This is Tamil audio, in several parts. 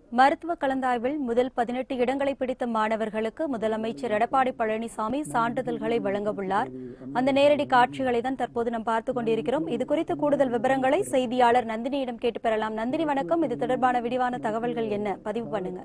மருத்துவ கலந்தாய்வில் முதல் பதினெட்டு இடங்களை பிடித்த மாணவர்களுக்கு முதலமைச்சர் எடப்பாடி பழனிசாமி சான்றிதழ்களை வழங்க உள்ளார் அந்த நேரடி காட்சிகளை தான் தற்போது நாம் பார்த்துக் கொண்டிருக்கிறோம் இது குறித்த கூடுதல் விவரங்களை செய்தியாளர் நந்தினியிடம் கேட்டு பெறலாம் நந்தினி வணக்கம் இது தொடர்பான விரிவான தகவல்கள் என்ன பதிவு பண்ணுங்க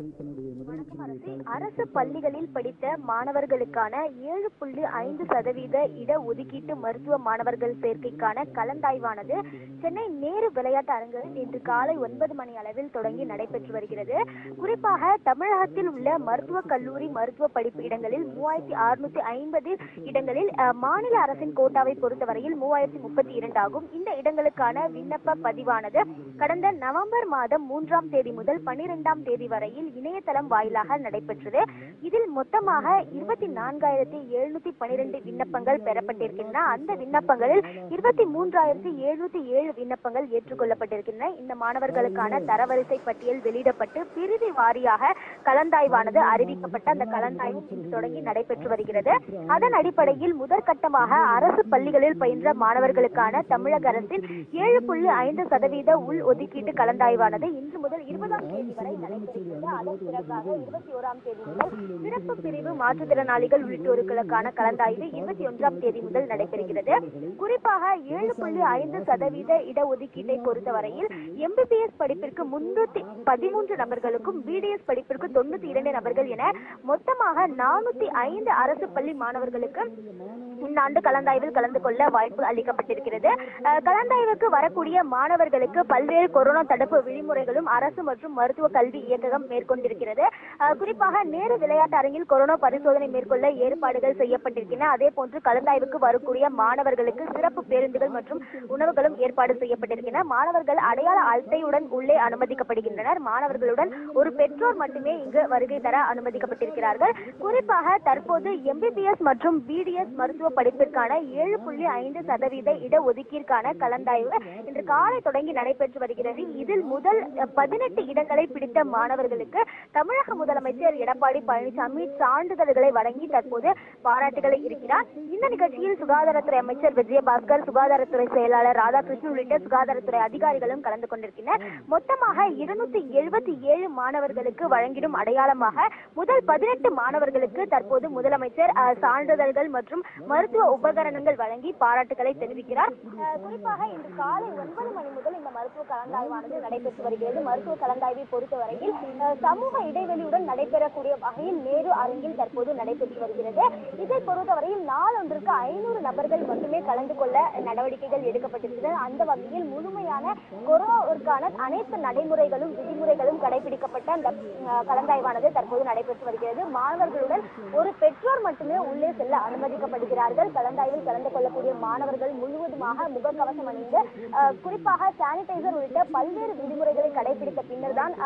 அரசு பள்ளிகளில் படித்த மாணவர்களுக்கான ஏழு புள்ளி ஐந்து சதவீத இட ஒதுக்கீட்டு மருத்துவ மாணவர்கள் சேர்க்கைக்கான கலந்தாய்வானது சென்னை நேரு விளையாட்டு அரங்கில் இன்று காலை ஒன்பது மணி அளவில் தொடங்கி நடைபெற்று வருகிறது குறிப்பாக தமிழகத்தில் உள்ள மருத்துவக் கல்லூரி மருத்துவ படிப்பு இடங்களில் மூவாயிரத்தி அறுநூத்தி ஐம்பது இடங்களில் அஹ், மாநில அரசின் கோட்டாவை பொறுத்தவரையில் மூவாயிரத்தி முப்பத்தி இரண்டு ஆகும் இந்த இடங்களுக்கான விண்ணப்ப பதிவானது கடந்த நவம்பர் மாதம் மூன்றாம் தேதி முதல் பன்னிரெண்டாம் தேதி வரையில் இணையதளம் வாயிலாக நடைபெற்றது இதில் மொத்தமாக இருபத்தி நான்காயிரத்தி எழுநூத்தி பனிரெண்டு விண்ணப்பங்கள் பெறப்பட்டிருக்கின்றன அந்த விண்ணப்பங்களில் இருபத்தி மூன்றாயிரத்தி எழுநூத்தி ஏழு விண்ணப்பங்கள் ஏற்றுக்கொள்ளப்பட்டிருக்கின்றன இந்த மாணவர்களுக்கான தரவரிசை பட்டியல் வெளியிடப்பட்டு பிரிவு வாரியாக கலந்தாய்வானது அறிவிக்கப்பட்ட அந்த கலந்தாய்வு இன்று தொடங்கி நடைபெற்று வருகிறது அதன் அடிப்படையில் முதற்கட்டமாக அரசு பள்ளிகளில் பயின்ற மாணவர்களுக்கான தமிழக அரசின் ஏழு புள்ளி ஐந்து சதவீத உள் ஒதுக்கீட்டு கலந்தாய்வானது இன்று முதல் இருபதாம் தேதி வரை நடைபெறுகிறது அதன் பிறகாக இருபத்தி ஓராம் தேதி முதல் சிறப்பு பிரிவு மாற்றுத்திறனாளிகள் உள்ளிட்டோருக்கான கலந்தாய்வு இருபத்தி ஒன்றாம் தேதி முதல் நடைபெறுகிறது குறிப்பாக ஏழு புள்ளி ஐந்து சதவீத இடஒதுக்கீட்டை பொறுத்தவரையில் எம்பிபிஎஸ் படிப்பிற்கு முன்னூத்தி பதிமூன்று நபர்களுக்கும் பிடிஎஸ் படிப்பிற்கு தொண்ணூத்தி இரண்டு நபர்கள் என மொத்தமாக நானூத்தி ஐந்து அரசு பள்ளி மாணவர்களுக்கு இந்த ஆண்டு கலந்தாய்வில் கலந்து கொள்ள வாய்ப்பு அளிக்கப்பட்டிருக்கிறது அஹ், கலந்தாய்வுக்கு வரக்கூடிய மாணவர்களுக்கு பல்வேறு கொரோனா தடுப்பு விதிமுறைகளும் அரசு மற்றும் மருத்துவ கல்வி இயக்ககம் மேற்கொண்டிருக்கிறது அஹ், குறிப்பாக நேரு விளையாட்டு அரங்கில் கொரோனா பரிசோதனை மேற்கொள்ள ஏற்பாடுகள் செய்யப்பட்டிருக்கின்றன அதே போன்று கலந்தாய்வுக்கு வரக்கூடிய மாணவர்களுக்கு சிறப்பு பேருந்துகள் மற்றும் உணவுகளும் ஏற்பாடு செய்யப்பட்டிருக்கின்றன மாணவர்கள் அடையாள அட்டையுடன் உள்ளே அனுமதிக்கப்படுகின்றனர் மாணவர்களுடன் ஒரு பெற்றோர் மட்டுமே இங்கு வருகை தர அனுமதிக்கப்பட்டிருக்கிறார்கள் குறிப்பாக தற்போது எம்பிபிஎஸ் மற்றும் பிடிஎஸ் மருத்துவ படிப்பிற்கான ஏழு புள்ளி ஐந்து சதவீத இடஒதுக்கீடுக்கான கலந்தாய்வு இன்று காலை தொடங்கி நடைபெற்று வருகிறது இதில் முதல் பதினெட்டு இடங்களை பிடித்த மாணவர்களுக்கு தமிழக முதலமைச்சர் எடப்பாடி பழனிசாமி சான்றிதழ்களை வழங்கி தற்போது பாராட்டுகளை இருக்கிறார் இந்த நிகழ்ச்சியில் சுகாதாரத்துறை அமைச்சர் விஜயபாஸ்கர் சுகாதாரத்துறை செயலாளர் ராதாகிருஷ்ணன் உள்ளிட்ட சுகாதாரத்துறை அதிகாரிகளும் கலந்து கொண்டிருக்கின்றனர் மொத்தமாக இருநூத்தி எழுபத்தி ஏழு மாணவர்களுக்கு வழங்கிடும் அடையாளமாக முதல் பதினெட்டு மாணவர்களுக்கு தற்போது முதலமைச்சர் அஹ், சான்றிதழ்கள் மற்றும் மருத்துவ உபகரணங்கள் வழங்கி பாராட்டுகளை தெரிவிக்கிறார் அஹ், குறிப்பாக இன்று காலை ஒன்பது மணி முதல் இந்த மருத்துவ கலந்தாய்வானது நடைபெற்று வருகிறது மருத்துவ கலந்தாய்வை பொறுத்தவரையில் அஹ், சமூக இடைவெளியுடன் நடைபெறக்கூடிய வகையில் நேரு அரங்கில் தற்போது நடைபெற்று வருகிறது இதை பொறுத்தவரையில் நாளொன்றுக்கு ஐநூறு நபர்கள் மட்டுமே கலந்து கொள்ள நடவடிக்கைகள் எடுக்கப்பட்டிருக்கிறது அந்த வகையில் முழுமையான கொரோனாவிற்கான அனைத்து நடைமுறைகளும் விதிமுறைகளும் கடைபிடிக்கப்பட்ட அந்த அஹ், கலந்தாய்வானது தற்போது நடைபெற்று வருகிறது மாணவர்களுடன் ஒரு பெற்றோர் மட்டுமே உள்ளே செல்ல அனுமதிக்கப்படுகிறார்கள் கலந்தாய்வில் கலந்து கொள்ளக்கூடிய மாணவர்கள் முழுவதுமாக முகக்கவசம் அணிந்து அஹ், குறிப்பாக சானிடைசர் உள்ளிட்ட பல்வேறு விதிமுறைகளை கடைபிடித்த பின்னர் தான்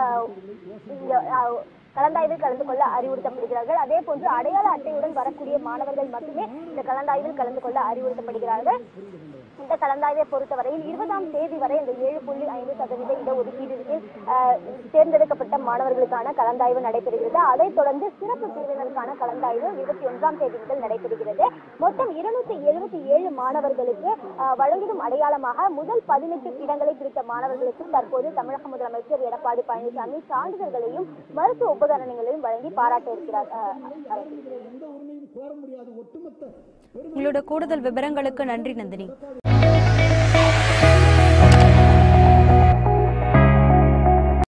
இங்க அஹ், கலந்தாய்வில் கலந்து கொள்ள அறிவுறுத்தப்படுகிறார்கள் அதே போன்று அடையாள அட்டையுடன் வரக்கூடிய மாணவர்கள் மட்டுமே இந்த கலந்தாய்வில் கலந்து கொள்ள அறிவுறுத்தப்படுகிறார்கள் இந்த கலந்தாய்வை பொறுத்தவரையில் இருபதாம் தேதி வரை இந்த ஏழு புள்ளி ஐந்து சதவீத இடஒதுக்கீட்டில் அஹ், தேர்ந்தெடுக்கப்பட்ட மாணவர்களுக்கான கலந்தாய்வு நடைபெறுகிறது அதைத் தொடர்ந்து சிறப்பு பிரிவினருக்கான கலந்தாய்வு இருபத்தி ஒன்றாம் தேதி முதல் நடைபெறுகிறது மொத்தம் இருநூத்தி எழுபத்தி ஏழு மாணவர்களுக்கு அஹ், வழங்கிடும் அடையாளமாக முதல் பதினெட்டு இடங்களை பிடித்த மாணவர்களுக்கு தற்போது தமிழக முதலமைச்சர் எடப்பாடி பழனிசாமி சான்றிதழ்களையும் மருத்துவ உபகரணங்களையும் வழங்கி பாராட்ட இருக்கிறார் அஹ், அரசு. எந்த உரிமையும் கோர முடியாது ஒட்டுமொத்த உங்களோட கூடுதல் விவரங்களுக்கு நன்றி நந்தினி